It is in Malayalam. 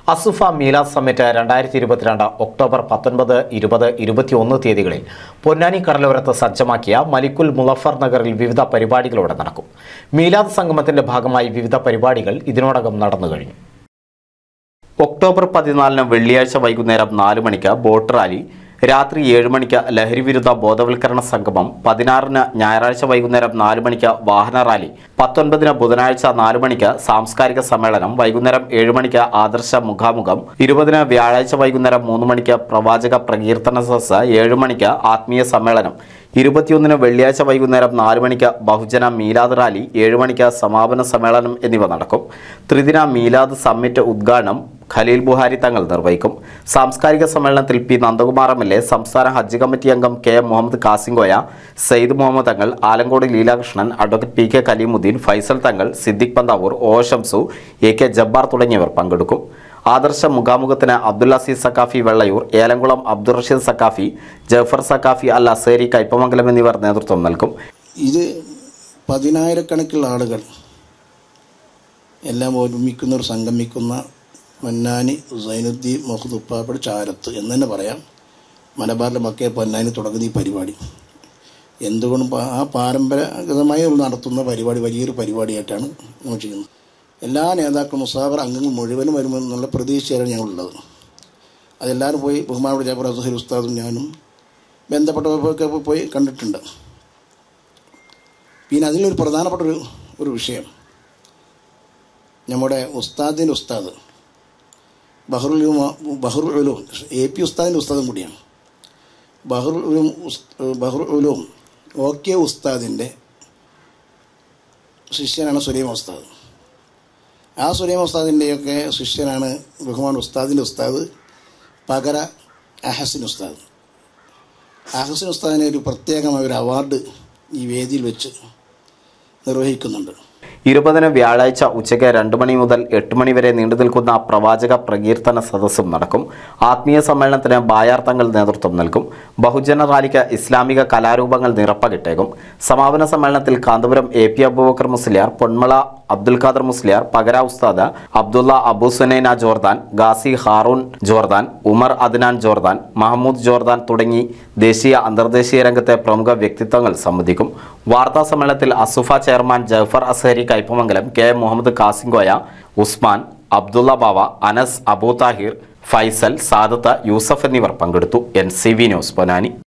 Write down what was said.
അസുഫ മീലാദ് സമ്മിറ്റ് രണ്ടായിരത്തി ഇരുപത്തിരണ്ട് ഒക്ടോബർ പത്തൊൻപത് ഇരുപത് ഇരുപത്തിയൊന്ന് തീയതികളിൽ പൊന്നാനി കടലോരത്ത് സജ്ജമാക്കിയ മലിക്കുൽ മുളഫർ നഗറിൽ വിവിധ പരിപാടികളോടെ നടക്കും മീലാദ് സംഗമത്തിന്റെ ഭാഗമായി വിവിധ പരിപാടികൾ ഇതിനോടകം നടന്നു കഴിഞ്ഞു ഒക്ടോബർ പതിനാലിന് വെള്ളിയാഴ്ച വൈകുന്നേരം നാല് മണിക്ക് ബോട്ട് റാലി രാത്രി ഏഴ് മണിക്ക് ലഹരിവിരുദ്ധ ബോധവൽക്കരണ സംഗമം പതിനാറിന് ഞായറാഴ്ച വൈകുന്നേരം നാല് മണിക്ക് വാഹന റാലി പത്തൊൻപതിന് ബുധനാഴ്ച നാല് മണിക്ക് സാംസ്കാരിക സമ്മേളനം വൈകുന്നേരം ഏഴ് മണിക്ക് ആദർശ മുഖാമുഖം ഇരുപതിന് വ്യാഴാഴ്ച വൈകുന്നേരം മൂന്ന് മണിക്ക് പ്രവാചക പ്രകീർത്തന സദസ് ഏഴ് മണിക്ക് ആത്മീയ സമ്മേളനം ഇരുപത്തിയൊന്നിന് വെള്ളിയാഴ്ച വൈകുന്നേരം നാല് മണിക്ക് ബഹുജന മീലാദ് റാലി ഏഴ് മണിക്ക് സമാപന സമ്മേളനം എന്നിവ നടക്കും ത്രിദിന മീലാദ് സമ്മിറ്റ് ഉദ്ഘാടനം ഖലീൽ ബുഹാരി തങ്ങൾ നിർവഹിക്കും സാംസ്കാരിക സമ്മേളനത്തിൽ P Nandakumar M L A സംസ്ഥാന ഹജ്ജ് കമ്മിറ്റി അംഗം K M Muhammad Kasimkoya Sayed Muhammad Thangal Alankode Leelakrishnan advocate P K Kaleemuddin Faisal Thangal Siddique Panthavoor O Shamsu A K Jabbar തുടങ്ങിയവർ പങ്കെടുക്കും ആദർശ മുഖാമുഖത്തിന് അബ്ദുൽ അസീസ് സക്കാഫി വെള്ളയൂർ ഏലംകുളം അബ്ദുൾ റഷീദ് സക്കാഫി ജഫർ സക്കാഫി അൽ അസേരി കൈപ്പമംഗലം എന്നിവർ നേതൃത്വം നൽകും ഇത് പതിനായിരക്കണക്കിലുള്ള ആളുകൾ എല്ലാം ഒരുമിക്കുന്നവർ സംഗമിക്കുന്ന പൊന്നാനി സൈനുദ്ദീൻ മുഹമ്മദ് ഉപ്പാപ്പട് ചാരത്ത് എന്ന് തന്നെ പറയാം മലബാറിലെ മക്കയെ പൊന്നാനി തുടങ്ങുന്ന ഈ പരിപാടി എന്തുകൊണ്ടും പ- ആ പാരമ്പരാഗതമായി നടത്തുന്ന പരിപാടി വലിയൊരു പരിപാടിയായിട്ടാണ് നമ്മൾ ചെയ്യുന്നത് എല്ലാ നേതാക്കളും മുസാബർ അംഗങ്ങൾ മുഴുവനും വരുമെന്നുള്ള പ്രതീക്ഷയാണ് ഞങ്ങളുള്ളത് അതെല്ലാവരും പോയി ബഹുമാനോട് ജാബർ അസുഹൽ ഉസ്താദും ഞാനും ബന്ധപ്പെട്ടവർക്കൊക്കെ പോയി കണ്ടിട്ടുണ്ട് പിന്നെ അതിലൊരു പ്രധാനപ്പെട്ട ഒരു ഒരു വിഷയം നമ്മുടെ ഉസ്താദിൻ്റെ ഉസ്താദ് ബഹറുൽ ഉലൂമ- ബഹറുൽ ഉലൂം എ പി ഉസ്താദിൻ്റെ ഉസ്താദും കൂടിയാണ് ബഹറുൽ ഉലൂം ഉസ്- ബഹറുൽ ഉലൂം ഒ കെ ഉസ്താദിൻ്റെ ശിഷ്യനാണ് സുലൈം ഉസ്താദ് ആ സുലൈം ഉസ്താദിൻ്റെയൊക്കെ ശിഷ്യനാണ് ബഹുമാൻ ഉസ്താദിൻ്റെ ഉസ്താദ് പകര അഹസിൻ ഉസ്താദ് അഹസിൻ ഉസ്താദിനെ ഒരു പ്രത്യേകമായ ഒരു അവാർഡ് ഈ വേദിയിൽ വെച്ച് നിർവഹിക്കുന്നുണ്ട് ഇരുപതിന് വ്യാഴാഴ്ച ഉച്ചയ്ക്ക് രണ്ട് മണി മുതൽ എട്ട് മണി വരെ നീണ്ടു നിൽക്കുന്ന പ്രവാചക പ്രകീർത്തന സദസ്സും നടക്കും ആത്മീയ സമ്മേളനത്തിന് ബായാർ തങ്ങൾ നേതൃത്വം നൽകും ബഹുജന റാലിക്ക് ഇസ്ലാമിക കലാരൂപങ്ങൾ നിറപ്പകിട്ടേക്കും സമാപന സമ്മേളനത്തിൽ കാന്തപുരം എ പി അബൂബക്കർ മുസ്ലിയാർ പൊന്മള അബ്ദുൽ ഖാദർ മുസ്ലിയാർ പകര Ustad Abdullah Abu Sunaina Jordan Ghazi Haroon Jordan Umar Adnan Jordan Mahmood Jordan തുടങ്ങി ദേശീയ അന്തർദേശീയ രംഗത്തെ പ്രമുഖ വ്യക്തിത്വങ്ങൾ സംബന്ധിക്കും വാർത്താ സമ്മേളനത്തിൽ അസുഫ chairman Jafar Azhari Kaipamangalam K M Muhammad Kasimkoya Usman Abdullah Bava Anas Abu Thahir Faisal Sadath Yusuf എന്നിവർ പങ്കെടുത്തു N C V news Ponnani